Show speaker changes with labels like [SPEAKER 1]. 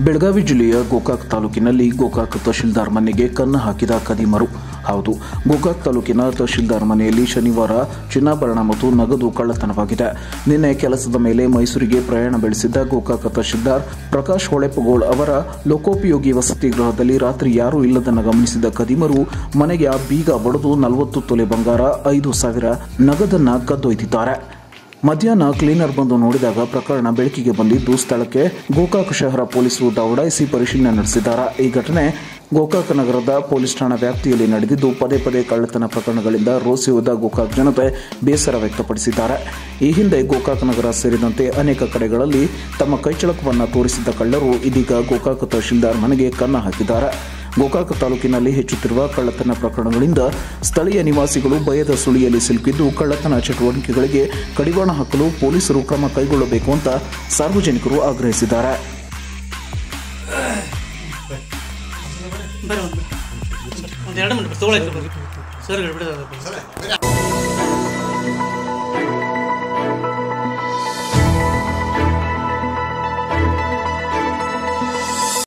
[SPEAKER 1] ಬೆಳಗಾವಿ ಜಿಲ್ಲೆಯ ಗೋಕಾಕ್ ತಾಲೂಕಿನಲ್ಲಿ ಗೋಕಾಕ್ ತಹಶೀಲ್ದಾರ್ ಮನೆಗೆ ಕನ್ನ ಹಾಕಿದ ಕದಿಮರು ಹೌದು ಗೋಕಾಕ್ ತಾಲೂಕಿನ ತಹಶೀಲ್ದಾರ್ ಮನೆಯಲ್ಲಿ ಶನಿವಾರ ಚಿನ್ನಾಭರಣ ಮತ್ತು ನಗದು ಕಳ್ಳತನವಾಗಿದೆ ನಿನ್ನೆ ಕೆಲಸದ ಮೇಲೆ ಮೈಸೂರಿಗೆ ಪ್ರಯಾಣ ಬೆಳೆಸಿದ್ದ ಗೋಕಾಕ್ ತಹಶೀಲ್ದಾರ್ ಪ್ರಕಾಶ್ ಹೊಳೆಪಗೋಳ್ ಅವರ ಲೋಕೋಪಯೋಗಿ ವಸತಿ ಗೃಹದಲ್ಲಿ ರಾತ್ರಿ ಯಾರೂ ಇಲ್ಲದನ್ನು ಗಮನಿಸಿದ ಕದಿಮರು ಮನೆಗೆ ಆ ಬೀಗ ಬಡಿದು ನಲವತ್ತು ತೊಲೆ ಬಂಗಾರ ಐದು ಸಾವಿರ ನಗದನ್ನ ಕದ್ದೊಯ್ದಿದ್ದಾರೆ ಮಧ್ಯಾಹ್ನ ಕ್ಲೀನರ್ ಬಂದು ನೋಡಿದಾಗ ಪ್ರಕರಣ ಬೆಳಕಿಗೆ ಬಂದಿದ್ದು ಸ್ಥಳಕ್ಕೆ ಗೋಕಾಕ್ ಶಹರ ಪೊಲೀಸರು ದೌಡಾಯಿಸಿ ಪರಿಶೀಲನೆ ನಡೆಸಿದ್ದಾರೆ ಈ ಘಟನೆ ಗೋಕಾಕ್ ನಗರದ ಪೊಲೀಸ್ ಠಾಣಾ ವ್ಯಾಪ್ತಿಯಲ್ಲಿ ನಡೆದಿದ್ದು ಪದೇ ಪದೇ ಕಳ್ಳತನ ಪ್ರಕರಣಗಳಿಂದ ರೋಸಿ ಹೋದ ಗೋಕಾಕ್ ಜನತೆ ಬೇಸರ ವ್ಯಕ್ತಪಡಿಸಿದ್ದಾರೆ ಈ ಹಿಂದೆ ಗೋಕಾಕ್ ನಗರ ಸೇರಿದಂತೆ ಅನೇಕ ಕಡೆಗಳಲ್ಲಿ ತಮ್ಮ ಕೈಚಳಕವನ್ನು ತೋರಿಸಿದ್ದ ಕಳ್ಳರು ಇದೀಗ ಗೋಕಾಕ್ ತಹಶೀಲ್ದಾರ್ ಮನೆಗೆ ಕನ್ನ ಹಾಕಿದ್ದಾರೆ ಗೋಕಾಕ್ ತಾಲೂಕಿನಲ್ಲಿ ಹೆಚ್ಚುತ್ತಿರುವ ಕಳ್ಳತನ ಪ್ರಕರಣಗಳಿಂದ ಸ್ಥಳೀಯ ನಿವಾಸಿಗಳು ಭಯದ ಸುಳಿಯಲ್ಲಿ ಸಿಲುಕಿದ್ದು ಕಳ್ಳತನ ಚಟುವಟಿಕೆಗಳಿಗೆ ಕಡಿವಾಣ ಹಾಕಲು ಪೊಲೀಸರು ಕ್ರಮ ಕೈಗೊಳ್ಳಬೇಕು ಅಂತ ಸಾರ್ವಜನಿಕರು ಆಗ್ರಹಿಸಿದ್ದಾರೆ
[SPEAKER 2] ಬರ್ರಿ ಒಂದು ಒಂದು ಎರಡು ಮಿನಿಟ್ ತೊಗೊಳಕ್ಕೆ ಬರ್ರಿ ಸರ್ ಬಿಡೋದು